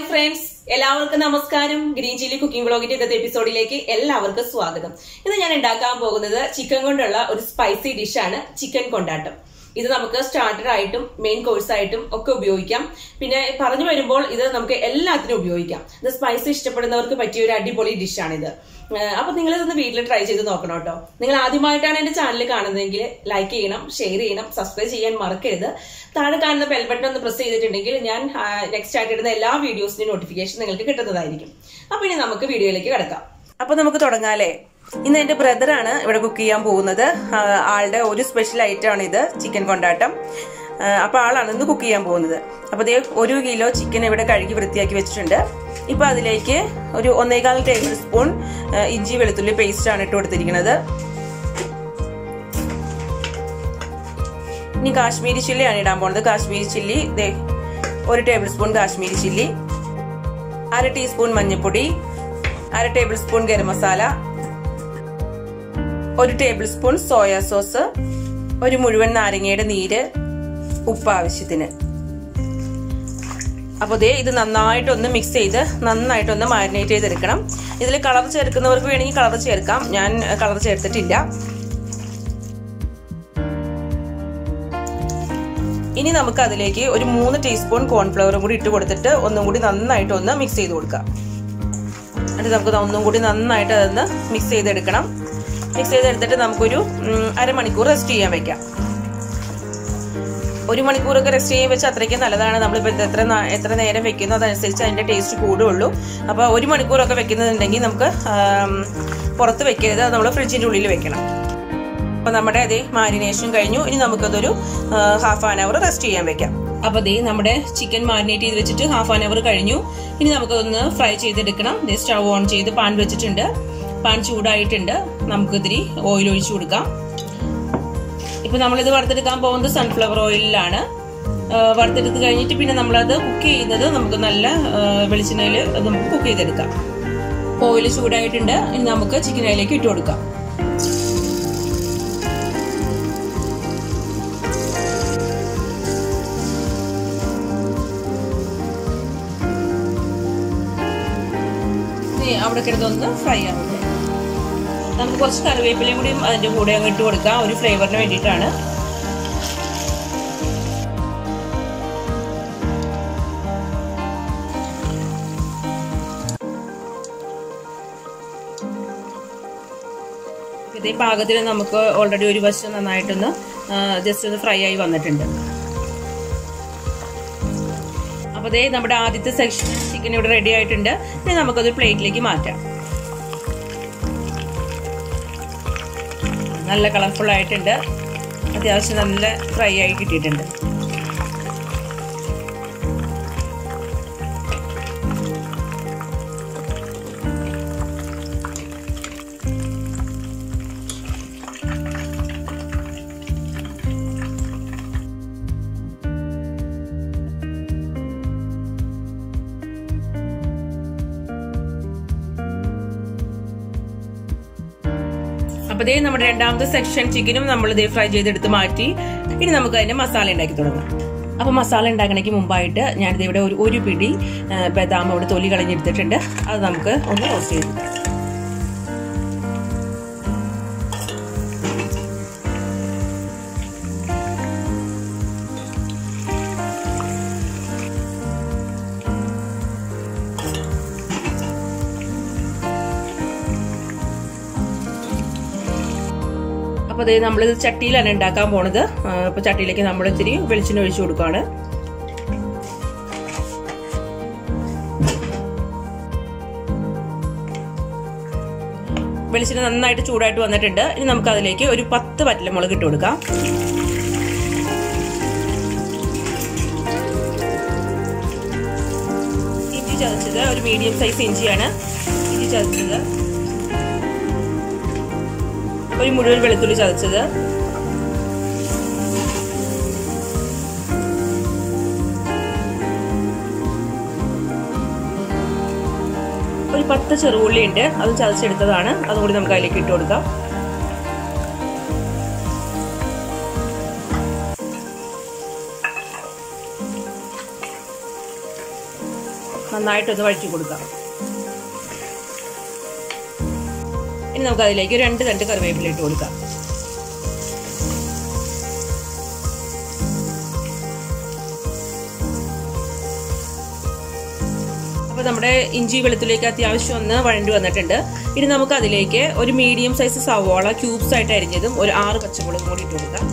hi friends എല്ലാവർക്കും നമസ്കാരം green chilli cooking ബ്ലോഗിന്റെ ഇന്നത്തെ എപ്പിസോഡിലേക്ക് എല്ലാവർക്കും സ്വാഗതം ഇന്ന് ഞാൻ ഉണ്ടാക്കാൻ പോകുന്നത് ചിക്കൻ കൊണ്ടുള്ള ഒരു സ്പൈസി ഡിഷാണ് ചിക്കൻ കൊണ്ടാട്ടം ഇത് നമുക്ക് സ്റ്റാർട്ടർ ആയിട്ടും മെയിൻ കോഴ്സ് ആയിട്ടും ഒക്കെ ഉപയോഗിക്കാം പിന്നെ പറഞ്ഞു വരുമ്പോൾ ഇത് നമുക്ക് എല്ലാത്തിനും ഉപയോഗിക്കാം ഇത് സ്പൈസി ഇഷ്ടപ്പെടുന്നവർക്ക് പറ്റിയ ഒരു അടിപൊളി ഡിഷാണിത് അപ്പൊ നിങ്ങൾ ഇതൊന്ന് വീട്ടിൽ ട്രൈ ചെയ്ത് നോക്കണം കേട്ടോ നിങ്ങൾ ആദ്യമായിട്ടാണ് എന്റെ ചാനൽ കാണുന്നതെങ്കിൽ ലൈക്ക് ചെയ്യണം ഷെയർ ചെയ്യണം സബ്സ്ക്രൈബ് ചെയ്യാൻ മറക്കരുത് താഴെ കാണുന്ന ബെൽ ബട്ടൺ ഒന്ന് പ്രസ് ചെയ്തിട്ടുണ്ടെങ്കിൽ ഞാൻ നെക്സ്റ്റ് ആയിട്ട് ഇടുന്ന എല്ലാ വീഡിയോസിന്റെ നോട്ടിഫിക്കേഷൻ നിങ്ങൾക്ക് കിട്ടുന്നതായിരിക്കും അപ്പൊ ഇനി നമുക്ക് വീഡിയോയിലേക്ക് കിടക്കാം അപ്പൊ നമുക്ക് തുടങ്ങാല്ലേ ഇന്ന് എന്റെ ബ്രദറാണ് ഇവിടെ കുക്ക് ചെയ്യാൻ പോകുന്നത് ആ, ആളുടെ ഒരു സ്പെഷ്യൽ ഐറ്റം ആണ് ഇത് ചിക്കൻ കൊണ്ടാട്ടം ആ, അപ്പൊ ആളാണ് ഇന്ന് കുക്ക് ചെയ്യാൻ പോകുന്നത് അപ്പൊ ദേ ഒരു കിലോ ചിക്കൻ ഇവിടെ കഴുകി വൃത്തിയാക്കി വെച്ചിട്ടുണ്ട് ഇപ്പൊ അതിലേക്ക് ഒരു ഒന്നേകാൽ ടേബിൾ സ്പൂൺ ആ, ഇഞ്ചി വെളുത്തുള്ളി പേസ്റ്റ് ആണ് ഇട്ട് കൊടുത്തിരിക്കുന്നത് ഇനി കാശ്മീരി ചില്ലിയാണ് ഇടാൻ പോകുന്നത് കാശ്മീരി ചില്ലി ദേ ഒരു ടേബിൾ സ്പൂൺ കാശ്മീരി ചില്ലി അര ടീസ്പൂൺ മഞ്ഞൾപ്പൊടി അര ടേബിൾ സ്പൂൺ ഗരം മസാല ഒരു ടേബിൾ സ്പൂൺ സോയാ സോസ് ഒരു മുഴുവൻ നാരങ്ങയുടെ നീര് ഉപ്പ് ആവശ്യത്തിന് അപ്പോൾ ദേ ഇത് നന്നായിട്ടൊന്ന് മിക്സ് ചെയ്ത് നന്നായിട്ടൊന്ന് മാരിനേറ്റ് ചെയ്തെടുക്കണം ഇതിൽ കളർ ചേർക്കുന്നവർക്ക് വേണമെങ്കിൽ കളർ ചേർക്കാം ഞാൻ കളർ ചേർത്തിട്ടില്ല ഇനി നമുക്ക് അതിലേക്ക് ഒരു മൂന്ന് ടീസ്പൂൺ കോൺഫ്ലവറും കൂടി ഇട്ട് കൊടുത്തിട്ട് ഒന്നും കൂടി നന്നായിട്ട് ഒന്ന് മിക്സ് ചെയ്ത് കൊടുക്കാം എന്നിട്ട് നമുക്ക് ഒന്നും കൂടി നന്നായിട്ട് അതൊന്ന് മിക്സ് ചെയ്തെടുക്കണം മിക്സ് ചെയ്തെടുത്തിട്ട് നമുക്കൊരു ഉം, അരമണിക്കൂർ റെസ്റ്റ് ചെയ്യാൻ വെക്കാം ഒരു മണിക്കൂറൊക്കെ റെസ്റ്റ് ചെയ്യാൻ വെച്ചാൽ അത്രയ്ക്ക് നല്ലതാണ് നമ്മളിപ്പോൾ ഇത് എത്ര നാ- എത്ര നേരം വെക്കുന്നോ അതനുസരിച്ച് അതിന്റെ ടേസ്റ്റ് കൂടുള്ളൂ അപ്പോൾ ഒരു മണിക്കൂറൊക്കെ വെക്കുന്നുണ്ടെങ്കിൽ നമുക്ക് ആം, പുറത്ത് വെക്കരുത് അത് നമ്മൾ ഫ്രിഡ്ജിന്റെ ഉള്ളിൽ വെക്കണം അപ്പോൾ നമ്മുടെ അതേ മാരിനേഷൻ കഴിഞ്ഞു ഇനി നമുക്കതൊരു ഹാഫ് ആൻ അവർ റെസ്റ്റ് ചെയ്യാൻ വെക്കാം അപ്പോൾ ദേ നമ്മുടെ ചിക്കൻ മാരിനേറ്റ് ചെയ്ത് വെച്ചിട്ട് ഹാഫ് ആൻ അവർ കഴിഞ്ഞു ഇനി നമുക്കതൊന്ന് ഫ്രൈ ചെയ്തെടുക്കണം ദേ സ്റ്റവ് ഓൺ ചെയ്ത് പാൻ വെച്ചിട്ടുണ്ട് പാൻ ചൂടായിട്ടുണ്ട് നമുക്ക് ഇത്തിരി ഓയിൽ ഒഴിച്ചു കൊടുക്കാം ഇപ്പൊ നമ്മളിത് വറുത്തെടുക്കാൻ പോകുന്നത് സൺഫ്ലവർ ഓയിലിലാണ് ആ, വറുത്തെടുത്ത് കഴിഞ്ഞിട്ട് പിന്നെ നമ്മളത് കുക്ക് ചെയ്യുന്നത് നമുക്ക് നല്ല വെളിച്ചെണ്ണയിൽ അത് നമുക്ക് കുക്ക് ചെയ്തെടുക്കാം ഓയിൽ ചൂടായിട്ടുണ്ട് ഇനി നമുക്ക് ചിക്കൻ അതിലേക്ക് ഇട്ട് കൊടുക്കാം ഇനി അവിടെ കിടന്നൊന്ന് ഫ്രൈ ആവട്ടെ നമുക്ക് കുറച്ച് കറിവേപ്പിലയും കൂടി അതിന്റെ കൂടെ അങ്ങ് ഇട്ട് കൊടുക്കാം ഒരു ഫ്ലേവറിന് വേണ്ടിയിട്ടാണ് ഇതേ പാകത്തിന് നമുക്ക് ഓൾറെഡി ഒരു വശം നന്നായിട്ടൊന്ന് ജസ്റ്റ് ഒന്ന് ഫ്രൈ ആയി വന്നിട്ടുണ്ട് അപ്പൊ ദേ നമ്മുടെ ആദ്യത്തെ സെക്ഷൻ ചിക്കൻ ഇവിടെ റെഡി ആയിട്ടുണ്ട് ഇനി നമുക്കത് പ്ലേറ്റിലേക്ക് മാറ്റാം നല്ല കളർഫുൾ ആയിട്ടുണ്ട് അത്യാവശ്യം നല്ല ഫ്രൈ ആയി കിട്ടിയിട്ടുണ്ട് അപ്പൊ ദേ നമ്മുടെ രണ്ടാമത്തെ സെക്ഷൻ ചിക്കനും നമ്മൾ ഇതേ ഫ്രൈ ചെയ്തെടുത്ത് മാറ്റി ഇനി നമുക്ക് അതിന്റെ മസാല ഉണ്ടാക്കി തുടങ്ങാം അപ്പൊ മസാല ഉണ്ടാക്കണമെങ്കിൽ മുമ്പായിട്ട് ഞാനിത് ഇവിടെ ഒരു ഒരു പിടി ആ, ബദാം ഇവിടെ തൊലി കളഞ്ഞെടുത്തിട്ടുണ്ട് അത് നമുക്ക് ഒന്ന് റോസ്റ്റ് ചെയ്തെടുക്കാം അപ്പോൾ അതേ നമ്മളിത് ചട്ടിയിലാണ് ഉണ്ടാക്കാൻ പോണത് അപ്പോൾ ചട്ടിയിലേക്ക് നമ്മൾ ഇത്തിരി വെളിച്ചെണ്ണ ഒഴിച്ചു കൊടുക്കുകയാണ് വെളിച്ചെണ്ണ നന്നായിട്ട് ചൂടായിട്ട് വന്നിട്ടുണ്ട് ഇനി നമുക്ക് അതിലേക്ക് ഒരു പത്ത് വറ്റലമുളക് ഇട്ട് കൊടുക്കാം ഇഞ്ചി ചതച്ചത് ഒരു മീഡിയം സൈസ് ഇഞ്ചിയാണ് ഇഞ്ചി ചതച്ചത് ഒരു മുഴുവൻ വെളുത്തുള്ളി ചതച്ചത് ഒരു പത്ത് ചെറുള്ളി ഉണ്ട് അത് ചതച്ചെടുത്തതാണ് അതുകൂടി നമുക്ക് അതിലേക്ക് ഇട്ട് കൊടുക്കാം നന്നായിട്ടൊന്ന് വഴറ്റി കൊടുക്കാം ഇനി നമുക്ക് അതിലേക്ക് രണ്ട് തണ്ട് കറിവേപ്പില ഇട്ട് കൊടുക്കാം അപ്പോൾ നമ്മുടെ ഇഞ്ചി വെളുത്തുള്ളിലേക്ക് അത്യാവശ്യം ഒന്ന് വഴണ്ടി വന്നിട്ടുണ്ട് ഇനി നമുക്ക് അതിലേക്ക് ഒരു മീഡിയം സൈസ് സവോള ക്യൂബ്സ് ആയിട്ട് അരിഞ്ഞതും ഒരു ആറ് പച്ചമുളകും കൂടി ഇട്ട് കൊടുക്കാം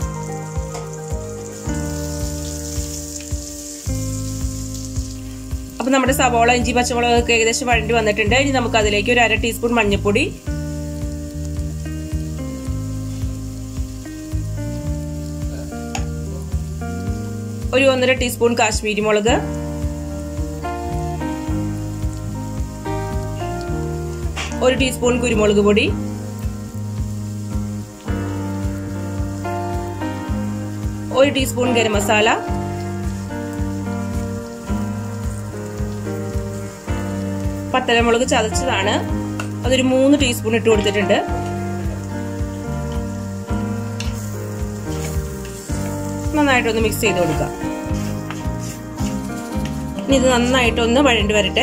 അപ്പം നമ്മുടെ സവോള ഇഞ്ചി പച്ചമുളകൊക്കെ ഏകദേശം വഴണ്ടി വന്നിട്ടുണ്ട് ഇനി നമുക്ക് അതിലേക്ക് ഒരു അര ടീസ്പൂൺ മഞ്ഞൾപ്പൊടി ഒരു ഒന്നര ടീസ്പൂൺ കാശ്മീരി മുളക് ഒരു ടീസ്പൂൺ കുരുമുളക് പൊടി ഒരു ടീസ്പൂൺ ഗരം മസാല പത്തലമുളക് ചതച്ചതാണ് അതൊരു മൂന്ന് ടീസ്പൂൺ ഇട്ട് കൊടുത്തിട്ടുണ്ട് നന്നായിട്ടൊന്ന് മിക്സ് ചെയ്ത് കൊടുക്കാം ഇനി ഇത് നന്നായിട്ടൊന്ന് വഴണ്ടി വരട്ടെ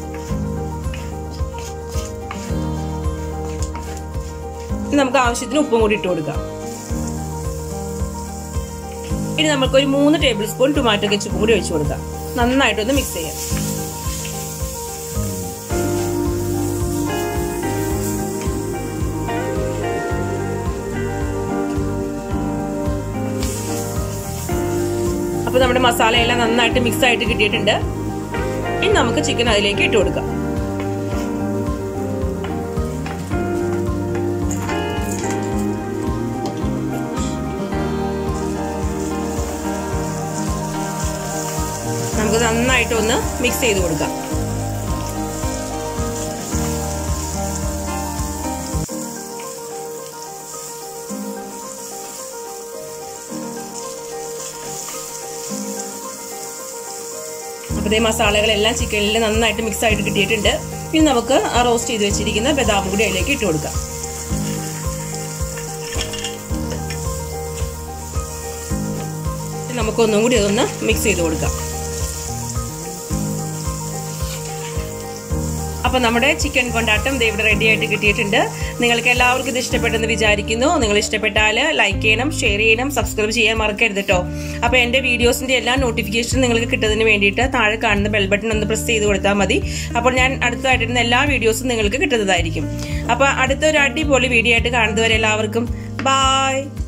നമുക്ക് ആവശ്യത്തിന് ഉപ്പും കൂടി ഇട്ട് കൊടുക്കാം ഇനി നമുക്ക് ഒരു മൂന്ന് ടേബിൾ സ്പൂൺ ടൊമാറ്റോ കെച്ചപ്പും കൂടി ഒഴിച്ചു കൊടുക്കാം നന്നായിട്ടൊന്ന് മിക്സ് ചെയ്യാം അപ്പൊ നമ്മുടെ മസാലയെല്ലാം നന്നായിട്ട് മിക്സ് ആയിട്ട് കിട്ടിയിട്ടുണ്ട് ഇനി നമുക്ക് ചിക്കൻ അതിലേക്ക് ഇട്ട് കൊടുക്കാം നമുക്ക് നന്നായിട്ട് ഒന്ന് മിക്സ് ചെയ്ത് കൊടുക്കാം അപ്പോൾ ഇതേ മസാലകളെല്ലാം ചിക്കനിൽ നന്നായിട്ട് മിക്സ് ആയിട്ട് കിട്ടിയിട്ടുണ്ട് ഇനി നമുക്ക് ആ റോസ്റ്റ് ചെയ്ത് വെച്ചിരിക്കുന്ന ബദാം കൂടി അതിലേക്ക് ഇട്ട് കൊടുക്കാം നമുക്കൊന്നും കൂടി അതൊന്ന് മിക്സ് ചെയ്ത് കൊടുക്കാം അപ്പൊ നമ്മുടെ ചിക്കൻ കൊണ്ടാട്ടം ദേ ഇവിടെ റെഡി ആയിട്ട് കിട്ടിയിട്ടുണ്ട് നിങ്ങൾക്ക് എല്ലാവർക്കും ഇത് ഇഷ്ടപ്പെട്ടെന്ന് വിചാരിക്കുന്നു നിങ്ങൾ ഇഷ്ടപ്പെട്ടാൽ ലൈക്ക് ചെയ്യണം ഷെയർ ചെയ്യണം സബ്സ്ക്രൈബ് ചെയ്യാൻ മറക്കരുത് കേട്ടോ അപ്പൊ എന്റെ വീഡിയോസിന്റെ എല്ലാ നോട്ടിഫിക്കേഷൻ നിങ്ങൾക്ക് കിട്ടുന്നതിന് വേണ്ടിയിട്ട് താഴെ കാണുന്ന ബെൽ ബട്ടൺ ഒന്ന് പ്രസ് ചെയ്ത് കൊടുത്താൽ മതി അപ്പോൾ ഞാൻ അടുത്തതായിട്ടിരുന്ന എല്ലാ വീഡിയോസും നിങ്ങൾക്ക് കിട്ടുന്നതായിരിക്കും അപ്പൊ അടുത്തൊരു അടിപൊളി വീഡിയോ ആയിട്ട് കാണുന്നവരെ എല്ലാവർക്കും ബായ്